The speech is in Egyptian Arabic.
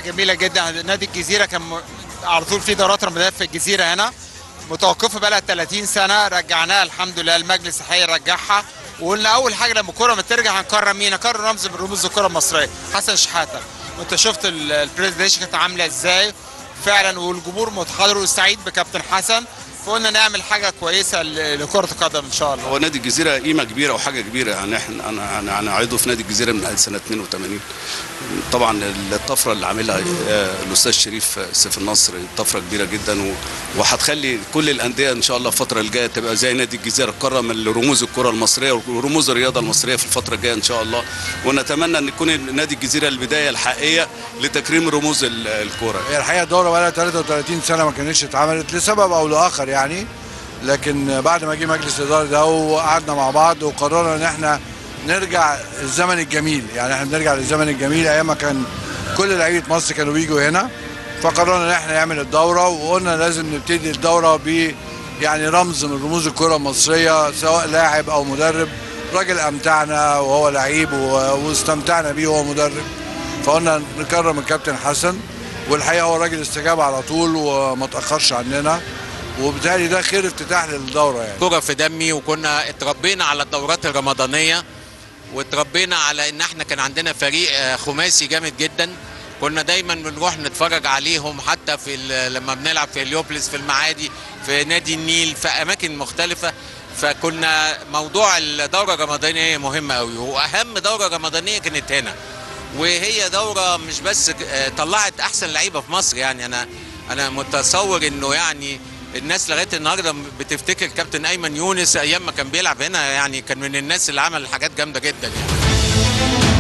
جميله جدا نادي الجزيره كان م- على طول في دورات رمضانيه في الجزيره هنا متوقفه بقى لها 30 سنه رجعناها الحمد لله المجلس الحقيقي رجعها وقلنا اول حاجه لما الكوره ما ترجع هنكرم مين؟ هنكرم رمز من رموز الكره المصريه حسن شحاته وانت شفت ال- البرزنتيشن كانت عامله ازاي فعلا والجمهور متحضر وسعيد بكابتن حسن فقلنا نعمل حاجه كويسه ل- لكره القدم ان شاء الله هو نادي الجزيره قيمه كبيره وحاجه كبيره يعني احنا انا انا انا عضو في نادي الجزيره من سنه 82 طبعا الطفره اللي عاملها آه، الاستاذ شريف سيف النصر طفره كبيره جدا و- وهتخلي كل الانديه ان شاء الله الفتره الجايه تبقى زي نادي الجزيره كرم رموز الكره المصريه ورموز الرياضه المصريه في الفتره الجايه ان شاء الله ونتمنى ان يكون نادي الجزيره البدايه الحقيقيه لتكريم رموز ال- الكره هي الحقيقه الدوره بقى لها 33 سنه ما كانتش اتعملت لسبب او لاخر يعني لكن بعد ما جه مجلس الاداره ده وقعدنا مع بعض وقررنا ان احنا نرجع الزمن الجميل يعني احنا بنرجع للزمن الجميل ايام ما كان كل لعيبه مصر كانوا بيجوا هنا فقررنا ان احنا نعمل الدوره وقلنا لازم نبتدي الدوره ب يعني رمز من رموز الكره المصريه سواء لاعب او مدرب راجل امتعنا وهو لعيب و- واستمتعنا بيه وهو مدرب فقلنا نكرم الكابتن حسن والحقيقه هو الراجل استجاب على طول وما تاخرش عننا وبالتالي ده خير افتتاح للدوره يعني كرة في دمي وكنا اتربينا على الدورات الرمضانية واتربينا على ان احنا كان عندنا فريق آه، خماسي جامد جدا كنا دايما بنروح نتفرج عليهم حتى في ال- لما بنلعب في اليوبلس في المعادي في نادي النيل في اماكن مختلفة فكنا موضوع الدورة الرمضانية مهمة قوي واهم دورة رمضانية كانت هنا وهي دورة مش بس آه، طلعت احسن لعيبة في مصر يعني انا انا متصور انه يعني الناس لغايه النهارده بتفتكر كابتن ايمن يونس ايام ما كان بيلعب هنا يعني كان من الناس اللي عمل حاجات جامده جدا يعني